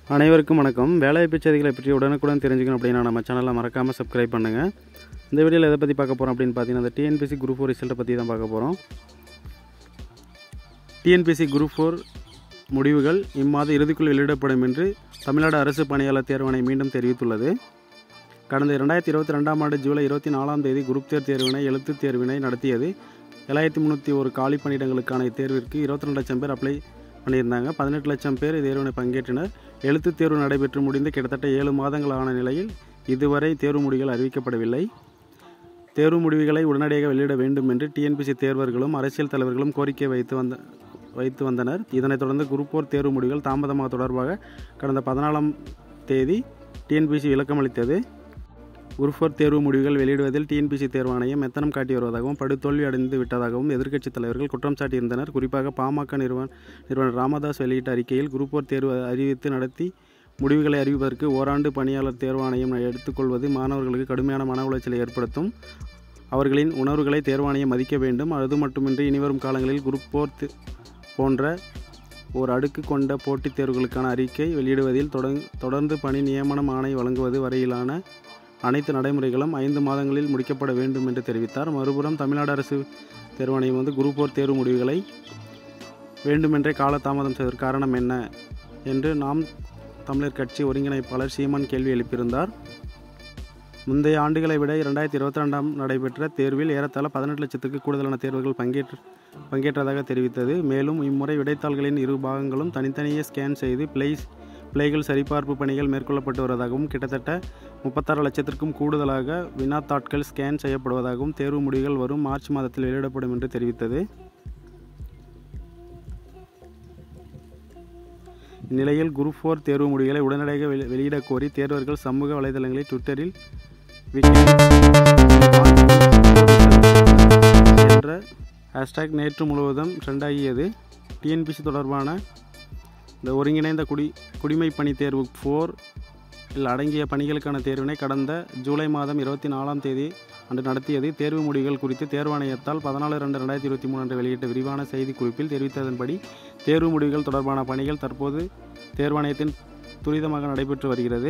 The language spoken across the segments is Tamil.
அனைவருக்கும் வணக்கம் வேலைவாய்ப்பு செய்திகளை பற்றி உடனுக்குடன் தெரிஞ்சுக்கணும் அப்படின்னா நம்ம சேனலை மறக்காமல் சப்ஸ்கிரைப் பண்ணுங்கள் இந்த வீடியோவில் எதை பற்றி பார்க்க போகிறோம் அப்படின்னு பார்த்தீங்கன்னா அந்த டிஎன்பிசி குரூப் ஃபோர் ரிசல்ட்டை பற்றி தான் பார்க்க போகிறோம் டிஎன்பிசி குரூப் ஃபோர் முடிவுகள் இம்மாத இறுதிக்குள் வெளியிடப்படும் என்று தமிழ்நாடு அரசு பணியாளர் தேர்வாணை மீண்டும் தெரிவித்துள்ளது கடந்த இரண்டாயிரத்தி இருபத்தி ரெண்டாம் ஆண்டு ஜூலை இருபத்தி நாலாம் தேதி குரூப் தேர் தேர்வினை எழுத்துத் தேர்வினை நடத்தியது ஏழாயிரத்தி முந்நூற்றி ஒரு காலி பணியிடங்களுக்கான இத்தேர்விற்கு இருபத்தி ரெண்டு லட்சம் பேர் அப்ளை பண்ணியிருந்தாங்க பதினெட்டு லட்சம் பேர் தேர்வினை பங்கேற்றனர் எழுத்துத் தேர்வு நடைபெற்று முடிந்து கிட்டத்தட்ட ஏழு மாதங்கள் ஆன நிலையில் இதுவரை தேர்வு முடிவுகள் அறிவிக்கப்படவில்லை தேர்வு முடிவுகளை உடனடியாக வெளியிட வேண்டும் என்று டிஎன்பிசி தேர்வர்களும் அரசியல் தலைவர்களும் கோரிக்கை வைத்து வந்த வைத்து வந்தனர் இதனைத் தொடர்ந்து குரூப் போர் தேர்வு முடிவுகள் தாமதமாக தொடர்பாக கடந்த பதினாலாம் தேதி டிஎன்பிசி விளக்கமளித்தது குரூப் ஃபோர் தேர்வு முடிவுகள் வெளியிடுவதில் டிஎன்பிசி தேர்வாணையம் மெத்தனம் காட்டி வருவதாகவும் படுதோல்வி அடைந்து விட்டதாகவும் எதிர்க்கட்சித் தலைவர்கள் குற்றம் சாட்டியிருந்தனர் குறிப்பாக பாமக நிறுவன நிறுவனர் ராமதாஸ் வெளியிட்ட அறிக்கையில் குரூப் ஃபோர் தேர்வு அறிவித்து நடத்தி முடிவுகளை அறிவிப்பதற்கு ஓராண்டு பணியாளர் தேர்வாணையம் எடுத்துக்கொள்வது மாணவர்களுக்கு கடுமையான மன உளைச்சலை ஏற்படுத்தும் அவர்களின் உணர்வுகளை தேர்வாணையம் மதிக்க வேண்டும் அது மட்டுமின்றி இனிவரும் காலங்களில் குரூப் போர் தி- போன்ற ஓர் அடுக்கு கொண்ட போட்டித் தேர்வுகளுக்கான அறிக்கை வெளியிடுவதில் தொடங் தொடர்ந்து பணி நியமனம் ஆணை வழங்குவது வரையிலான அனைத்து நடைமுறைகளும் ஐந்து மாதங்களில் முடிக்கப்பட வேண்டும் என்று தெரிவித்தார் மறுபுறம் தமிழ்நாடு அரசு தேர்வாணையம் வந்து குரூப் போர் தேர்வு முடிவுகளை வேண்டுமென்றே காலதாமதம் செய்வதற்கு காரணம் என்ன என்று நாம் தமிழர் கட்சி ஒருங்கிணைப்பாளர் சீமான் கேள்வி எழுப்பியிருந்தார் முந்தைய ஆண்டுகளை விட இரண்டாயிரத்தி இருபத்தி ரெண்டாம் நடைபெற்ற தேர்வில் ஏறத்தாழ பதினெட்டு லட்சத்துக்கு கூடுதலான தேர்வுகள் பங்கேற்று பங்கேற்றதாக தெரிவித்தது மேலும் இம்முறை விடைத்தாள்களின் இரு பாகங்களும் தனித்தனியே ஸ்கேன் செய்து பிழை பிழைகள் சரிபார்ப்பு பணிகள் மேற்கொள்ளப்பட்டு வருவதாகவும் கிட்டத்தட்ட முப்பத்தாறு லட்சத்திற்கும் கூடுதலாக வினாத்தாட்கள் ஸ்கேன் செய்யப்படுவதாகவும் தேர்வு முடிவுகள் வரும் மார்ச் மாதத்தில் வெளியிடப்படும் என்று தெரிவித்தது இந்நிலையில் குரூப் ஃபோர் தேர்வு முடிவுகளை உடனடியாக வெளி- வெளியிடக் கோரி தேர்வர்கள் சமூக வலைதளங்களில் ட்விட்டரில் விக்கிங் என்ற ஹேஷ்டேக் நேற்று முழுவதும் ட்ரெண்டாகியது டிஎன்பிசி தொடர்பான இந்த ஒருங்கிணைந்த குடி குடிமை பணி தேர்வு ஃபோர் இல் அடங்கிய பணிகளுக்கான தேர்வினை கடந்த ஜூலை மாதம் இருபத்தி நாலாம் தேதி அன்று நடத்தியது தேர்வு முடிவுகள் குறித்து தேர்வாணையத்தால் பதினாலு ரெண்டு ரெண்டாயிரத்தி இருபத்தி மூணு அன்று வெளியிட்ட விரிவான செய்திக்குறிப்பில் தெரிவித்ததன்படி தேர்வு முடிவுகள் தொடர்பான பணிகள் தற்போது தேர்வாணையத்தின் துரிதமாக நடைபெற்று வருகிறது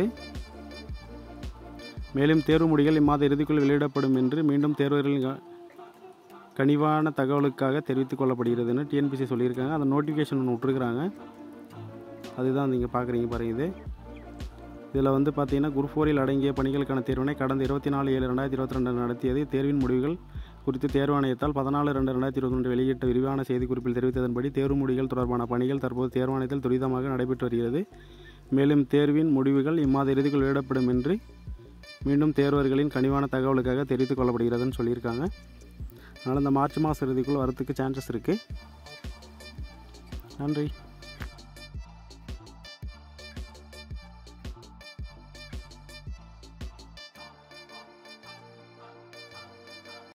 மேலும் தேர்வு முடிவுகள் இம்மாத இறுதிக்குள் வெளியிடப்படும் என்று மீண்டும் தேர்வர்களின் க- கனிவான தகவலுக்காக தெரிவித்துக் கொள்ளப்படுகிறதுன்னு டிஎன்பிசி சொல்லியிருக்காங்க அந்த நோட்டிஃபிகேஷன் ஒன்று விட்ருக்குறாங்க அதுதான் நீங்கள் பார்க்குறீங்க பாருங்க இது இதில் வந்து பார்த்தீங்கன்னா குரூப் ஃபோரில் அடங்கிய பணிகளுக்கான தேர்வினை கடந்த இருபத்தி நாலு ஏழு ரெண்டாயிரத்தி இருபத்தி ரெண்டு நடத்தியது தேர்வின் முடிவுகள் குறித்து தேர்வாணையத்தால் பதினாலு ரெண்டு ரெண்டாயிரத்தி இருபத்தி ரெண்டு வெளியிட்ட விரிவான செய்திக்குறிப்பில் தெரிவித்ததன்படி தேர்வு முடிவுகள் தொடர்பான பணிகள் தற்போது தேர்வாணையத்தில் துரிதமாக நடைபெற்று வருகிறது மேலும் தேர்வின் முடிவுகள் இம்மாத இறுதிக்குள் வெளியிடப்படும் என்று மீண்டும் தேர்வர்களின் கனிவான தகவலுக்காக தெரிவித்துக் கொள்ளப்படுகிறதுன்னு சொல்லியிருக்காங்க அதனால் இந்த மார்ச் மாதம் இறுதிக்குள் வரத்துக்கு சான்சஸ் இருக்குது நன்றி